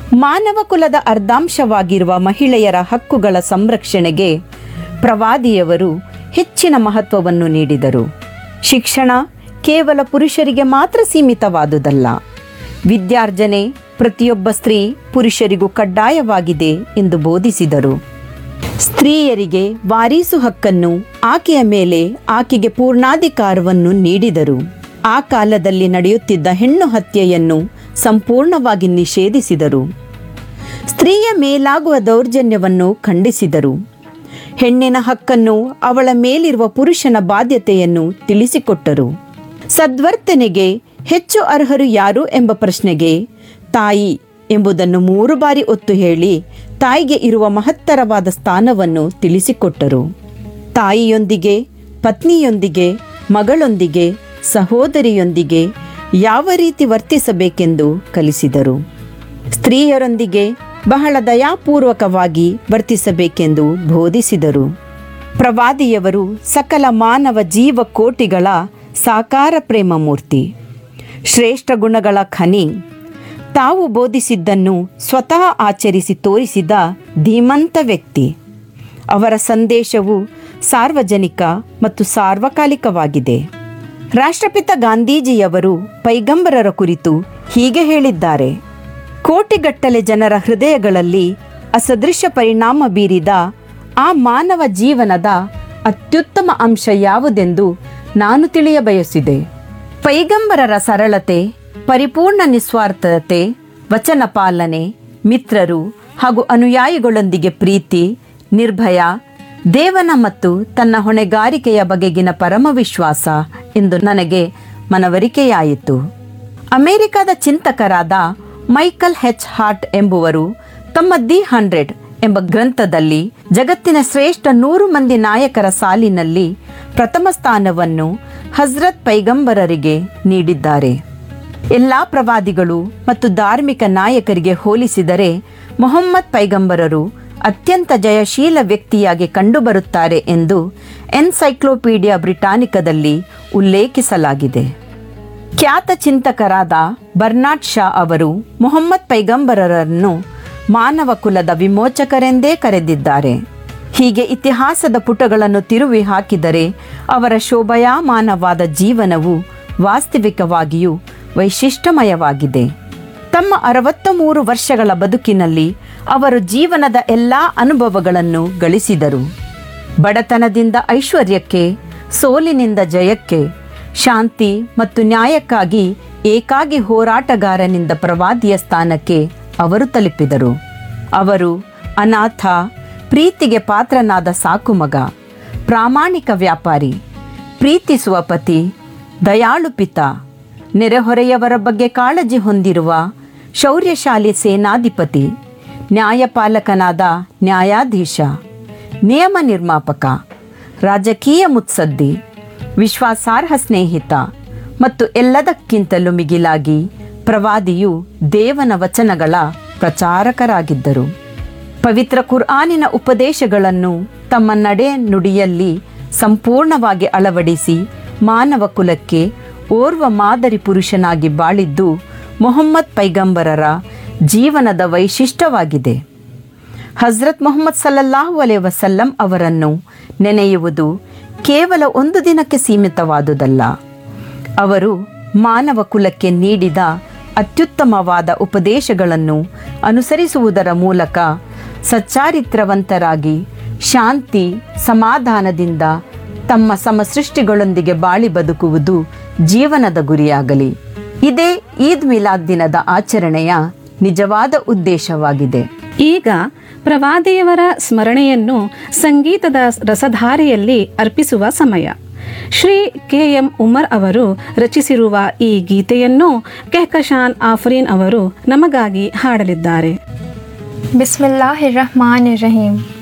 ಮಾನವ ಕುಲದ ಅರ್ಧಾಂಶವಾಗಿರುವ ಮಹಿಳೆಯರ ಹಕ್ಕುಗಳ ಸಂರಕ್ಷಣೆಗೆ ಪ್ರವಾದಿಯವರು ಹೆಚ್ಚಿನ ಮಹತ್ವವನ್ನು ನೀಡಿದರು ಶಿಕ್ಷಣ ಕೇವಲ ಪುರುಷರಿಗೆ ಮಾತ್ರ ಸೀಮಿತವಾದುದಲ್ಲ ವಿದ್ಯಾರ್ಜನೆ ಪ್ರತಿಯೊಬ್ಬ ಸ್ತ್ರೀ ಪುರುಷರಿಗೂ ಕಡ್ಡಾಯವಾಗಿದೆ ಎಂದು ಬೋಧಿಸಿದರು ಸ್ತ್ರೀಯರಿಗೆ ವಾರೀಸು ಹಕ್ಕನ್ನು ಆಕೆಯ ಮೇಲೆ ಆಕೆಗೆ ಪೂರ್ಣಾಧಿಕಾರವನ್ನು ನೀಡಿದರು ಆ ಕಾಲದಲ್ಲಿ ನಡೆಯುತ್ತಿದ್ದ ಹೆಣ್ಣು ಹತ್ಯೆಯನ್ನು ಸಂಪೂರ್ಣವಾಗಿ ನಿಷೇಧಿಸಿದರು ಸ್ತ್ರೀಯ ಮೇಲಾಗುವ ದೌರ್ಜನ್ಯವನ್ನು ಖಂಡಿಸಿದರು ಹೆಣ್ಣಿನ ಹಕ್ಕನ್ನು ಅವಳ ಮೇಲಿರುವ ಪುರುಷನ ಬಾಧ್ಯತೆಯನ್ನು ತಿಳಿಸಿಕೊಟ್ಟರು ಸದ್ವರ್ತನೆಗೆ ಹೆಚ್ಚು ಅರ್ಹರು ಯಾರು ಎಂಬ ಪ್ರಶ್ನೆಗೆ ತಾಯಿ ಎಂಬುದನ್ನು ಮೂರು ಬಾರಿ ಒತ್ತು ಹೇಳಿ ತಾಯಿಗೆ ಇರುವ ಮಹತ್ತರವಾದ ಸ್ಥಾನವನ್ನು ತಿಳಿಸಿಕೊಟ್ಟರು ತಾಯಿಯೊಂದಿಗೆ ಪತ್ನಿಯೊಂದಿಗೆ ಮಗಳೊಂದಿಗೆ ಸಹೋದರಿಯೊಂದಿಗೆ ಯಾವ ರೀತಿ ವರ್ತಿಸಬೇಕೆಂದು ಕಲಿಸಿದರು ಸ್ತ್ರೀಯರೊಂದಿಗೆ ಬಹಳ ದಯಾಪೂರ್ವಕವಾಗಿ ವರ್ತಿಸಬೇಕೆಂದು ಬೋಧಿಸಿದರು ಪ್ರವಾದಿಯವರು ಸಕಲ ಮಾನವ ಜೀವಕೋಟಿಗಳ ಸಾಕಾರ ಪ್ರೇಮ ಮೂರ್ತಿ ಶ್ರೇಷ್ಠ ಗುಣಗಳ ಖನಿ ತಾವು ಬೋಧಿಸಿದ್ದನ್ನು ಸ್ವತಃ ಆಚರಿಸಿ ತೋರಿಸಿದ ಧೀಮಂತ ವ್ಯಕ್ತಿ ಅವರ ಸಂದೇಶವು ಸಾರ್ವಜನಿಕ ಮತ್ತು ಸಾರ್ವಕಾಲಿಕವಾಗಿದೆ ರಾಷ್ಟ್ರಪಿತ ಗಾಂಧೀಜಿಯವರು ಪೈಗಂಬರರ ಕುರಿತು ಹೀಗೆ ಹೇಳಿದ್ದಾರೆ ಕೋಟಿಗಟ್ಟಲೆ ಜನರ ಹೃದಯಗಳಲ್ಲಿ ಅಸದೃಶ ಪರಿಣಾಮ ಬೀರಿದ ಆ ಮಾನವ ಜೀವನದ ಅತ್ಯುತ್ತಮ ಅಂಶ ಯಾವುದೆಂದು ನಾನು ತಿಳಿಯಬಯಸಿದೆ ಪೈಗಂಬರರ ಸರಳತೆ ಪರಿಪೂರ್ಣ ನಿಸ್ವಾರ್ಥತೆ ವಚನ ಪಾಲನೆ ಮಿತ್ರರು ಹಾಗೂ ಅನುಯಾಯಿಗಳೊಂದಿಗೆ ಪ್ರೀತಿ ನಿರ್ಭಯ ದೇವನ ಮತ್ತು ತನ್ನ ಹೊಣೆಗಾರಿಕೆಯ ಬಗೆಗಿನ ಪರಮ ವಿಶ್ವಾಸ ಎಂದು ನನಗೆ ಮನವರಿಕೆಯಾಯಿತು ಅಮೆರಿಕದ ಚಿಂತಕರಾದ ಮೈಕಲ್ ಹೆಚ್ ಹಾರ್ಟ್ ಎಂಬುವರು ತಮ್ಮ ದಿ ಹಂಡ್ರೆಡ್ ಎಂಬ ಗ್ರಂಥದಲ್ಲಿ ಜಗತ್ತಿನ ಶ್ರೇಷ್ಠ ನೂರು ಮಂದಿ ನಾಯಕರ ಸಾಲಿನಲ್ಲಿ ಪ್ರಥಮ ಸ್ಥಾನವನ್ನು ಹಜ್ರತ್ ಪೈಗಂಬರರಿಗೆ ನೀಡಿದ್ದಾರೆ ಎಲ್ಲ ಪ್ರವಾದಿಗಳು ಮತ್ತು ಧಾರ್ಮಿಕ ನಾಯಕರಿಗೆ ಹೋಲಿಸಿದರೆ ಮೊಹಮ್ಮದ್ ಪೈಗಂಬರರು ಅತ್ಯಂತ ಜಯಶೀಲ ವ್ಯಕ್ತಿಯಾಗಿ ಕಂಡುಬರುತ್ತಾರೆ ಎಂದು ಎನ್ಸೈಕ್ಲೋಪೀಡಿಯಾ ಬ್ರಿಟಾನಿಕದಲ್ಲಿ ಉಲ್ಲೇಖಿಸಲಾಗಿದೆ ಖ್ಯಾತ ಚಿಂತಕರಾದ ಬರ್ನಾಡ್ ಶಾ ಅವರು ಮೊಹಮ್ಮದ್ ಪೈಗಂಬರರನ್ನು ಮಾನವ ಕುಲದ ವಿಮೋಚಕರೆಂದೇ ಕರೆದಿದ್ದಾರೆ ಹೀಗೆ ಇತಿಹಾಸದ ಪುಟಗಳನ್ನು ತಿರುವಿ ಹಾಕಿದರೆ ಅವರ ಶೋಭಾಯಮಾನವಾದ ಜೀವನವು ವಾಸ್ತವಿಕವಾಗಿಯೂ ವೈಶಿಷ್ಟ್ಯಮಯವಾಗಿದೆ ತಮ್ಮ ಅರವತ್ತ ಮೂರು ವರ್ಷಗಳ ಬದುಕಿನಲ್ಲಿ ಅವರು ಜೀವನದ ಎಲ್ಲ ಅನುಭವಗಳನ್ನು ಗಳಿಸಿದರು ಬಡತನದಿಂದ ಐಶ್ವರ್ಯಕ್ಕೆ ಸೋಲಿನಿಂದ ಜಯಕ್ಕೆ ಶಾಂತಿ ಮತ್ತು ನ್ಯಾಯಕ್ಕಾಗಿ ಏಕಾಗಿ ಹೋರಾಟಗಾರನಿಂದ ಪ್ರವಾದಿಯ ಸ್ಥಾನಕ್ಕೆ ಅವರು ತಲುಪಿದರು ಅವರು ಅನಾಥ ಪ್ರೀತಿಗೆ ಪಾತ್ರನಾದ ಸಾಕು ಮಗ ಪ್ರಾಮಾಣಿಕ ವ್ಯಾಪಾರಿ ಪ್ರೀತಿಸುವ ಪತಿ ದಯಾಳು ಪಿತ ನೆರೆಹೊರೆಯವರ ಬಗ್ಗೆ ಕಾಳಜಿ ಹೊಂದಿರುವ ಶೌರ್ಯಶಾಲಿ ಸೇನಾಧಿಪತಿ ನ್ಯಾಯಪಾಲಕನಾದ ನ್ಯಾಯಾಧೀಶ ನಿಯಮ ನಿರ್ಮಾಪಕ ರಾಜಕೀಯ ಮುತ್ಸದ್ದಿ ವಿಶ್ವಾಸಾರ್ಹ ಸ್ನೇಹಿತ ಮತ್ತು ಎಲ್ಲದಕ್ಕಿಂತಲೂ ಮಿಗಿಲಾಗಿ ಪ್ರವಾದಿಯು ದೇವನ ವಚನಗಳ ಪ್ರಚಾರಕರಾಗಿದ್ದರು ಪವಿತ್ರ ಕುರ್ಆನಿನ ಉಪದೇಶಗಳನ್ನು ತಮ್ಮ ನಡೆ ನುಡಿಯಲ್ಲಿ ಸಂಪೂರ್ಣವಾಗಿ ಅಳವಡಿಸಿ ಮಾನವ ಕುಲಕ್ಕೆ ಓರ್ವ ಮಾದರಿ ಪುರುಷನಾಗಿ ಬಾಳಿದ್ದು ಮೊಹಮ್ಮದ್ ಪೈಗಂಬರರ ಜೀವನದ ವೈಶಿಷ್ಟ್ಯವಾಗಿದೆ ಹಜ್ರತ್ ಮೊಹಮ್ಮದ್ ಸಲ್ಲಲ್ಲಾಹು ಅಲೇ ವಸಲ್ಲಂ ಅವರನ್ನು ನೆನೆಯುವುದು ಕೇವಲ ಒಂದು ದಿನಕ್ಕೆ ಸೀಮಿತವಾದುದಲ್ಲ ಅವರು ಮಾನವ ಕುಲಕ್ಕೆ ನೀಡಿದ ಅತ್ಯುತ್ತಮವಾದ ಉಪದೇಶಗಳನ್ನು ಅನುಸರಿಸುವುದರ ಮೂಲಕ ಸಚ್ಚಾರಿತ್ರವಂತರಾಗಿ ಶಾಂತಿ ಸಮಾಧಾನದಿಂದ ತಮ್ಮ ಸಮಸೃಷ್ಟಿಗಳೊಂದಿಗೆ ಬಾಳಿ ಬದುಕುವುದು ಜೀವನದ ಗುರಿಯಾಗಲಿ ಇದೇ ಈದ್ ಮಿಲಾದ್ ದಿನದ ಆಚರಣೆಯ ನಿಜವಾದ ಉದ್ದೇಶವಾಗಿದೆ ಈಗ ಪ್ರವಾದಿಯವರ ಸ್ಮರಣೆಯನ್ನು ಸಂಗೀತದ ರಸಧಾರೆಯಲ್ಲಿ ಅರ್ಪಿಸುವ ಸಮಯ ಶ್ರೀ ಕೆ ಎಂ ಉಮರ್ ಅವರು ರಚಿಸಿರುವ ಈ ಗೀತೆಯನ್ನು ಕೆಹಕಶಾನ್ ಆಫರೀನ್ ಅವರು ನಮಗಾಗಿ ಹಾಡಲಿದ್ದಾರೆ बिस्मिल्लाहिर्रहमानिर्रहीम